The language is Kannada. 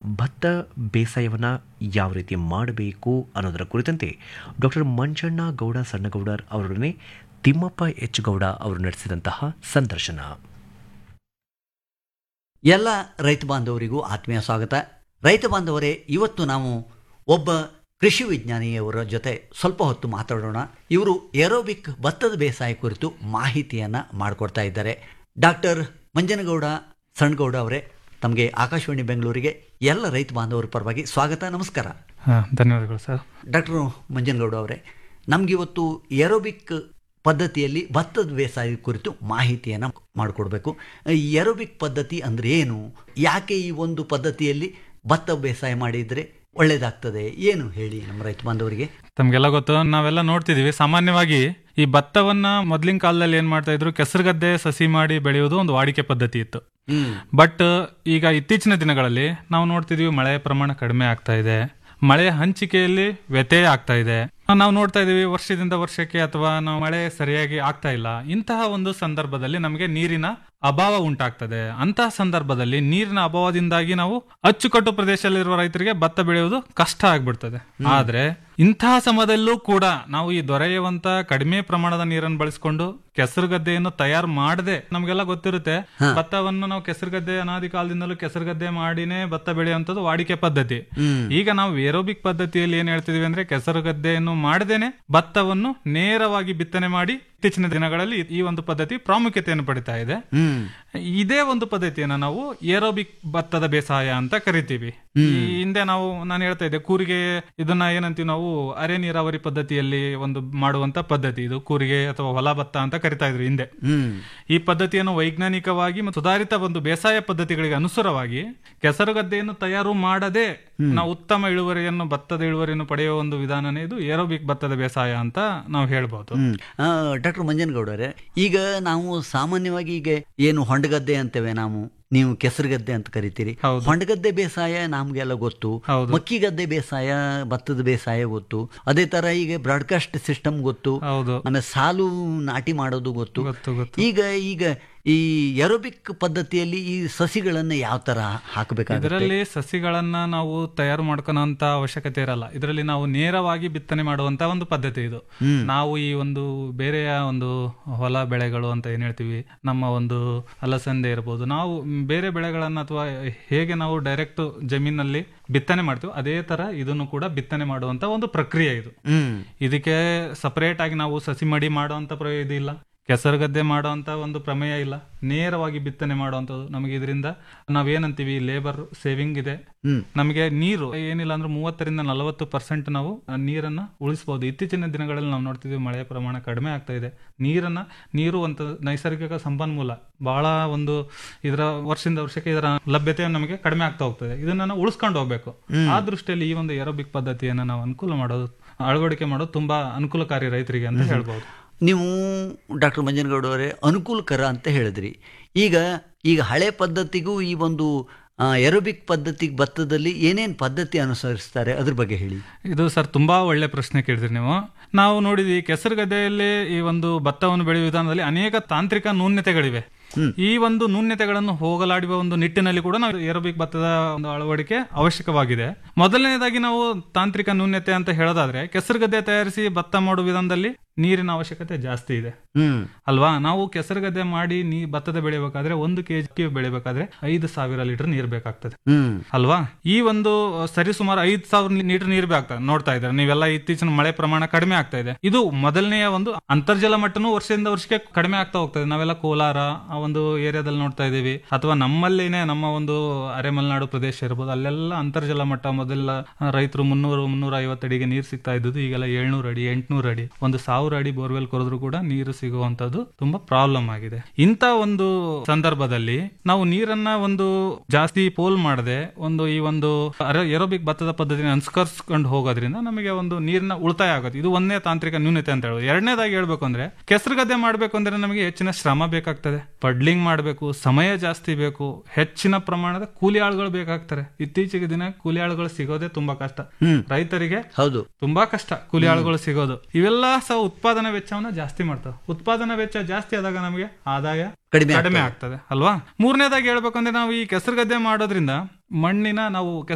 ಭತ್ತ ಬೇಸಾಯವನ್ನು ಯಾವ ರೀತಿ ಮಾಡಬೇಕು ಅನ್ನೋದರ ಕುರಿತಂತೆ ಡಾಕ್ಟರ್ ಮಂಜಣ್ಣ ಗೌಡ ಸಣ್ಣಗೌಡರ್ ಅವರೊಡನೆ ತಿಮ್ಮಪ್ಪ ಎಚ್ ಗೌಡ ಅವರು ನಡೆಸಿದಂತಹ ಸಂದರ್ಶನ ಎಲ್ಲ ರೈತ ಬಾಂಧವರಿಗೂ ಆತ್ಮೀಯ ಸ್ವಾಗತ ರೈತ ಬಾಂಧವರೇ ಇವತ್ತು ನಾವು ಒಬ್ಬ ಕೃಷಿ ವಿಜ್ಞಾನಿಯವರ ಜೊತೆ ಸ್ವಲ್ಪ ಹೊತ್ತು ಮಾತಾಡೋಣ ಇವರು ಏರೋಬಿಕ್ ಭತ್ತದ ಬೇಸಾಯ ಕುರಿತು ಮಾಹಿತಿಯನ್ನು ಮಾಡಿಕೊಡ್ತಾ ಇದ್ದಾರೆ ಡಾಕ್ಟರ್ ಮಂಜನಗೌಡ ಸಣ್ಣಗೌಡ ಅವರೇ ತಮಗೆ ಆಕಾಶವಾಣಿ ಬೆಂಗಳೂರಿಗೆ ಎಲ್ಲ ರೈತ ಬಾಂಧವರ ಪರವಾಗಿ ಸ್ವಾಗತ ನಮಸ್ಕಾರ ಹಾಂ ಧನ್ಯವಾದಗಳು ಸರ್ ಡಾಕ್ಟರ್ ಮಂಜನಗೌಡ ಅವರೇ ನಮಗಿವತ್ತು ಏರೋಬಿಕ್ ಪದ್ಧತಿಯಲ್ಲಿ ಭತ್ತದ ಬೇಸಾಯ ಕುರಿತು ಮಾಹಿತಿಯನ್ನು ಮಾಡಿಕೊಡ್ಬೇಕು ಈ ಏರೋಬಿಕ್ ಪದ್ಧತಿ ಅಂದರೆ ಏನು ಯಾಕೆ ಈ ಒಂದು ಪದ್ಧತಿಯಲ್ಲಿ ಭತ್ತ ಬೇಸಾಯ ಮಾಡಿದರೆ ಒಳ್ಳೆಯದಾಗ್ತದೆ ಏನು ಹೇಳಿ ನಮ್ಮ ರೈತ ಬಾಂಧವರಿಗೆ ತಮಗೆಲ್ಲ ಗೊತ್ತು ನಾವೆಲ್ಲ ನೋಡ್ತಿದೀವಿ ಸಾಮಾನ್ಯವಾಗಿ ಈ ಭತ್ತವನ್ನ ಮೊದ್ಲಿನ ಕಾಲದಲ್ಲಿ ಏನ್ ಮಾಡ್ತಾ ಇದ್ರು ಕೆಸರುಗದ್ದೆ ಸಸಿ ಮಾಡಿ ಬೆಳೆಯೋದು ಒಂದು ವಾಡಿಕೆ ಪದ್ಧತಿ ಇತ್ತು ಹ್ಮ್ ಬಟ್ ಈಗ ಇತ್ತೀಚಿನ ದಿನಗಳಲ್ಲಿ ನಾವು ನೋಡ್ತಿದೀವಿ ಮಳೆ ಪ್ರಮಾಣ ಕಡಿಮೆ ಆಗ್ತಾ ಇದೆ ಮಳೆ ಹಂಚಿಕೆಯಲ್ಲಿ ವ್ಯತ್ಯಯ ಆಗ್ತಾ ಇದೆ ನಾವು ನೋಡ್ತಾ ಇದೀವಿ ವರ್ಷದಿಂದ ವರ್ಷಕ್ಕೆ ಅಥವಾ ನಾವು ಮಳೆ ಸರಿಯಾಗಿ ಆಗ್ತಾ ಇಲ್ಲ ಇಂತಹ ಒಂದು ಸಂದರ್ಭದಲ್ಲಿ ನಮಗೆ ನೀರಿನ ಅಭಾವ ಉಂಟಾಗ್ತದೆ ಅಂತಹ ಸಂದರ್ಭದಲ್ಲಿ ನೀರಿನ ಅಭಾವದಿಂದಾಗಿ ನಾವು ಅಚ್ಚುಕಟ್ಟು ಪ್ರದೇಶದಲ್ಲಿರುವ ರೈತರಿಗೆ ಭತ್ತ ಬೆಳೆಯುವುದು ಕಷ್ಟ ಆಗ್ಬಿಡ್ತದೆ ಆದ್ರೆ ಇಂತಹ ಸಮಯದಲ್ಲೂ ಕೂಡ ನಾವು ಈ ದೊರೆಯುವಂತ ಕಡಿಮೆ ಪ್ರಮಾಣದ ನೀರನ್ನು ಬಳಸಿಕೊಂಡು ಕೆಸರುಗದ್ದೆಯನ್ನು ತಯಾರು ಮಾಡದೆ ನಮ್ಗೆಲ್ಲ ಗೊತ್ತಿರುತ್ತೆ ಭತ್ತವನ್ನು ನಾವು ಕೆಸರುಗದ್ದೆ ಅನಾದಿ ಕಾಲದಿಂದಲೂ ಕೆಸರುಗದ್ದೆ ಮಾಡಿನೇ ಭತ್ತ ಬೆಳೆಯುವಂತದ್ದು ವಾಡಿಕೆ ಪದ್ಧತಿ ಈಗ ನಾವು ಏರೋಬಿಕ್ ಪದ್ಧತಿಯಲ್ಲಿ ಏನ್ ಹೇಳ್ತಿದೀವಿ ಅಂದ್ರೆ ಕೆಸರುಗದ್ದೆಯನ್ನು ಮಾಡದೇನೆ ಭತ್ತವನ್ನು ನೇರವಾಗಿ ಬಿತ್ತನೆ ಮಾಡಿ ಇತ್ತೀಚಿನ ದಿನಗಳಲ್ಲಿ ಈ ಒಂದು ಪದ್ಧತಿ ಪ್ರಾಮುಖ್ಯತೆಯನ್ನು ಪಡಿತಾ ಇದೆ ಹ್ಮ್ ಇದೇ ಒಂದು ಪದ್ಧತಿಯನ್ನ ನಾವು ಏರೋಬಿಕ್ ಭತ್ತದ ಬೇಸಾಯ ಅಂತ ಕರಿತೀವಿ ಈ ಹಿಂದೆ ನಾವು ನಾನು ಹೇಳ್ತಾ ಇದ್ದೆ ಕೂರಿಗೆ ಇದನ್ನ ಏನಂತೀವಿ ನಾವು ಅರೆ ನೀರಾವರಿ ಪದ್ಧತಿಯಲ್ಲಿ ಒಂದು ಮಾಡುವಂತ ಪದ್ಧತಿ ಇದು ಕೂರಿಗೆ ಅಥವಾ ಹೊಲ ಭತ್ತ ಅಂತ ಕರಿತಾ ಇದ್ರು ಹಿಂದೆ ಹ್ಮ್ ಈ ಪದ್ಧತಿಯನ್ನು ವೈಜ್ಞಾನಿಕವಾಗಿ ಮತ್ತು ಸುಧಾರಿತ ಒಂದು ಬೇಸಾಯ ಪದ್ಧತಿಗಳಿಗೆ ಅನುಸಾರವಾಗಿ ಕೆಸರುಗದ್ದೆಯನ್ನು ತಯಾರು ಮಾಡದೆ ನಾವು ಉತ್ತಮ ಇಳುವರಿಯನ್ನು ಭತ್ತದ ಇಳುವರಿಯನ್ನು ಪಡೆಯುವ ಒಂದು ವಿಧಾನನೇ ಇದು ಏರೋಬಿಕ್ ಭತ್ತದ ಬೇಸಾಯ ಅಂತ ನಾವು ಹೇಳ್ಬೋದು ಹ್ಮ್ ಡಾಕ್ಟರ್ ಮಂಜನಗೌಡರೇ ಈಗ ನಾವು ಸಾಮಾನ್ಯವಾಗಿ ಈಗ ಏನು ಹೊಂಡಗದ್ದೆ ಅಂತೇವೆ ನಾವು ನೀವು ಕೆಸರುಗದ್ದೆ ಅಂತ ಕರಿತೀರಿ ಹೌದು. ಹೊಂಡಗದ್ದೆ ಬೇಸಾಯ ನಮ್ಗೆಲ್ಲ ಗೊತ್ತು ಹೌದು. ಮಕ್ಕಿಗದ್ದೆ ಬೇಸಾಯ ಭತ್ತದ ಬೇಸಾಯ ಗೊತ್ತು ಅದೇ ತರ ಈಗ ಬ್ರಾಡ್ಕಾಸ್ಟ್ ಸಿಸ್ಟಮ್ ಗೊತ್ತು ಹೌದು ಆಮೇಲೆ ಸಾಲು ನಾಟಿ ಮಾಡೋದು ಗೊತ್ತು ಗೊತ್ತು ಗೊತ್ತು ಈಗ ಈಗ ಈ ಎರೋಬಿಕ್ ಪದ್ಧತಿಯಲ್ಲಿ ಈ ಸಸಿಗಳನ್ನ ಯಾವ ತರ ಹಾಕಬೇಕಾಗುತ್ತೆ ಇದರಲ್ಲಿ ಸಸಿಗಳನ್ನ ನಾವು ತಯಾರು ಮಾಡ್ಕೊಳಂತ ಅವಶ್ಯಕತೆ ಇರಲ್ಲ ಇದರಲ್ಲಿ ನಾವು ನೇರವಾಗಿ ಬಿತ್ತನೆ ಮಾಡುವಂತ ಒಂದು ಪದ್ಧತಿ ಇದು ನಾವು ಈ ಒಂದು ಬೇರೆಯ ಒಂದು ಹೊಲ ಬೆಳೆಗಳು ಅಂತ ಏನ್ ಹೇಳ್ತೀವಿ ನಮ್ಮ ಒಂದು ಅಲಸಂದೆ ಇರ್ಬೋದು ನಾವು ಬೇರೆ ಬೆಳೆಗಳನ್ನ ಅಥವಾ ಹೇಗೆ ನಾವು ಡೈರೆಕ್ಟ್ ಜಮೀನಲ್ಲಿ ಬಿತ್ತನೆ ಮಾಡ್ತೀವಿ ಅದೇ ತರ ಇದನ್ನು ಕೂಡ ಬಿತ್ತನೆ ಮಾಡುವಂತ ಒಂದು ಪ್ರಕ್ರಿಯೆ ಇದು ಹ್ಮ್ ಇದಕ್ಕೆ ಸಪರೇಟ್ ಆಗಿ ನಾವು ಸಸಿ ಮಡಿ ಮಾಡುವಂತ ಪ್ರ- ಇದು ಇಲ್ಲ ಕೆಸರುಗದ್ದೆ ಮಾಡುವಂತ ಒಂದು ಪ್ರಮೇಯ ಇಲ್ಲ ನೇರವಾಗಿ ಬಿತ್ತನೆ ಮಾಡುವಂಥದ್ದು ನಮಗೆ ಇದರಿಂದ ನಾವೇನಂತೀವಿ ಲೇಬರ್ ಸೇವಿಂಗ್ ಇದೆ ಹ್ಮ್. ನಮಗೆ ನೀರು ಏನಿಲ್ಲ ಅಂದ್ರೆ ಮೂವತ್ತರಿಂದ ನಲವತ್ತು ಪರ್ಸೆಂಟ್ ನಾವು ಆ ನೀರನ್ನ ಉಳಿಸಬಹುದು ಇತ್ತೀಚಿನ ದಿನಗಳಲ್ಲಿ ನಾವು ನೋಡ್ತಿದ್ದೀವಿ ಮಳೆಯ ಪ್ರಮಾಣ ಕಡಿಮೆ ಆಗ್ತಾ ಇದೆ ನೀರನ್ನ ನೀರು ಅಂತ ನೈಸರ್ಗಿಕ ಸಂಪನ್ಮೂಲ ಬಹಳ ಒಂದು ಇದರ ವರ್ಷದಿಂದ ವರ್ಷಕ್ಕೆ ಇದರ ಲಭ್ಯತೆ ನಮಗೆ ಕಡಿಮೆ ಆಗ್ತಾ ಹೋಗ್ತದೆ ಇದನ್ನ ನಾವು ಉಳಿಸ್ಕೊಂಡು ಹೋಗ್ಬೇಕು ಆ ದೃಷ್ಟಿಯಲ್ಲಿ ಈ ಒಂದು ಏರೋಬಿಕ್ ಪದ್ಧತಿಯನ್ನ ನಾವು ಅನುಕೂಲ ಮಾಡೋದು ಅಳವಡಿಕೆ ಮಾಡೋದು ತುಂಬಾ ಅನುಕೂಲಕಾರಿ ರೈತರಿಗೆ ಅಂತ ಹೇಳ್ಬೋದು ನೀವು ಡಾಕ್ಟರ್ ಮಂಜನಗೌಡ ಅವರೇ ಅನುಕೂಲಕರ ಅಂತ ಹೇಳಿದ್ರಿ ಈಗ ಈಗ ಹಳೆ ಪದ್ಧತಿಗೂ ಈ ಒಂದು ಎರೋಬಿಕ್ ಪದ್ಧತಿಗೆ ಭತ್ತದಲ್ಲಿ ಏನೇನು ಪದ್ಧತಿ ಅನುಸರಿಸ್ತಾರೆ ಅದ್ರ ಬಗ್ಗೆ ಹೇಳಿ ಇದು ಸರ್ ತುಂಬಾ ಒಳ್ಳೆ ಪ್ರಶ್ನೆ ಕೇಳಿದ್ರಿ ನೀವು ನಾವು ನೋಡಿದ್ವಿ ಕೆಸರುಗದ್ದೆಯಲ್ಲಿ ಈ ಒಂದು ಭತ್ತವನ್ನು ಬೆಳೆಯುವ ವಿಧಾನದಲ್ಲಿ ಅನೇಕ ತಾಂತ್ರಿಕ ನ್ಯೂನ್ಯತೆಗಳಿವೆ ಈ ಒಂದು ನ್ಯೂನ್ಯತೆಗಳನ್ನು ಹೋಗಲಾಡುವ ಒಂದು ನಿಟ್ಟಿನಲ್ಲಿ ಕೂಡ ನಾವು ಏರೋಬಿಕ್ ಭತ್ತದ ಒಂದು ಅಳವಡಿಕೆ ಅವಶ್ಯಕವಾಗಿದೆ ಮೊದಲನೇದಾಗಿ ನಾವು ತಾಂತ್ರಿಕ ನ್ಯೂನ್ಯತೆ ಅಂತ ಹೇಳೋದಾದ್ರೆ ಕೆಸರುಗದ್ದೆ ತಯಾರಿಸಿ ಭತ್ತ ಮಾಡುವ ವಿಧಾನದಲ್ಲಿ ನೀರಿನ ಅವಶ್ಯಕತೆ ಜಾಸ್ತಿ ಇದೆ ಹ್ಮ್ ಅಲ್ವಾ ನಾವು ಕೆಸರುಗದ್ದೆ ಮಾಡಿ ನೀ ಭತ್ತದ ಬೆಳೆಯಬೇಕಾದ್ರೆ ಒಂದು ಕೆಜಿ ಬೆಳೆಯಬೇಕಾದ್ರೆ ಐದು ಸಾವಿರ ಲೀಟರ್ ನೀರು ಬೇಕಾಗ್ತದೆ ಹ್ಮ್ ಅಲ್ವಾ ಈ ಒಂದು ಸರಿ ಸುಮಾರು ಐದ್ ಸಾವಿರ ಲೀಟರ್ ನೀರು ಬೇಕಾಗ್ತದೆ ನೋಡ್ತಾ ಇದ್ದಾರೆ ನೀವೆಲ್ಲ ಇತ್ತೀಚಿನ ಮಳೆ ಪ್ರಮಾಣ ಕಡಿಮೆ ಆಗ್ತಾ ಇದೆ ಇದು ಮೊದಲನೆಯ ಒಂದು ಅಂತರ್ಜಲ ಮಟ್ಟನೂ ವರ್ಷದಿಂದ ವರ್ಷಕ್ಕೆ ಕಡಿಮೆ ಆಗ್ತಾ ಹೋಗ್ತದೆ ನಾವೆಲ್ಲ ಕೋಲಾರ ಆ ಒಂದು ಏರಿಯಾದಲ್ಲಿ ನೋಡ್ತಾ ಇದೀವಿ ಅಥವಾ ನಮ್ಮಲ್ಲಿನೇ ನಮ್ಮ ಒಂದು ಅರೆಮಲೆನಾಡು ಪ್ರದೇಶ ಇರ್ಬೋದು ಅಲ್ಲೆಲ್ಲ ಅಂತರ್ಜಲ ಮಟ್ಟ ಮೊದಲ ರೈತರು ಮುನ್ನೂರು ಮುನ್ನೂರ ಐವತ್ತು ಅಡಿಗೆ ನೀರು ಸಿಗ್ತಾ ಇದ್ದದ್ದು ಈಗೆಲ್ಲ ಏಳ್ನೂರು ಅಡಿ ಎಂಟ್ನೂರು ಅಡಿ ಒಂದು ಸಾವಿರ ಅಡಿ ಬೋರ್ವೆಲ್ ಕೊರೆದ್ರು ಕೂಡ ನೀರು ಸಿಗುವಂತದ್ದು ತುಂಬಾ ಪ್ರಾಬ್ಲಮ್ ಆಗಿದೆ ಇಂತ ಒಂದು ಸಂದರ್ಭದಲ್ಲಿ ನಾವು ನೀರನ್ನ ಒಂದು ಜಾಸ್ತಿ ಪೋಲ್ ಮಾಡದೆ ಒಂದು ಈ ಒಂದು ಏರೋಬಿಕ್ ಭತ್ತದ ಪದ್ಧತಿನ ಅನುಸರಿಸ್ಕೊಂಡು ಹೋಗೋದ್ರಿಂದ ನಮಗೆ ಒಂದು ನೀರಿನ ಉಳಿತಾಯ ಆಗುತ್ತೆ ಇದು ಒಂದನೇ ತಾಂತ್ರಿಕ ನ್ಯೂನತೆ ಅಂತ ಹೇಳೋದು ಎರಡನೇದಾಗಿ ಹೇಳ್ಬೇಕು ಅಂದ್ರೆ ಕೆಸರುಗದ್ದೆ ಮಾಡ್ಬೇಕು ಅಂದ್ರೆ ನಮಗೆ ಹೆಚ್ಚಿನ ಶ್ರಮ ಬೇಕಾಗ್ತದೆ ಪಡ್ಲಿಂಗ್ ಮಾಡಬೇಕು ಸಮಯ ಜಾಸ್ತಿ ಬೇಕು ಹೆಚ್ಚಿನ ಪ್ರಮಾಣದ ಕೂಲಿ ಆಳುಗಳು ಬೇಕಾಗ್ತಾರೆ ಇತ್ತೀಚೆಗೆ ದಿನ ಕೂಲಿ ಆಳುಗಳು ಸಿಗೋದೇ ತುಂಬಾ ಕಷ್ಟ ಹ್ಮ್. ರೈತರಿಗೆ ಹೌದು ತುಂಬಾ ಕಷ್ಟ ಕೂಲಿ ಆಳುಗಳು ಸಿಗೋದು ಇವೆಲ್ಲ ಸಹ ಉತ್ಪಾದನಾ ವೆಚ್ಚವನ್ನ ಜಾಸ್ತಿ ಮಾಡ್ತವೆ ಉತ್ಪಾದನಾ ವೆಚ್ಚ ಜಾಸ್ತಿ ಆದಾಗ ನಮಗೆ ಆದಾಯ ಕಡಿಮೆ ಕಡಿಮೆ ಆಗ್ತದೆ ಅಲ್ವಾ ಮೂರನೇದಾಗಿ ಹೇಳ್ಬೇಕಂದ್ರೆ ನಾವು ಈ ಕೆಸರುಗದ್ದೆ ಮಾಡೋದ್ರಿಂದ ಮಣ್ಣಿನ ನಾವು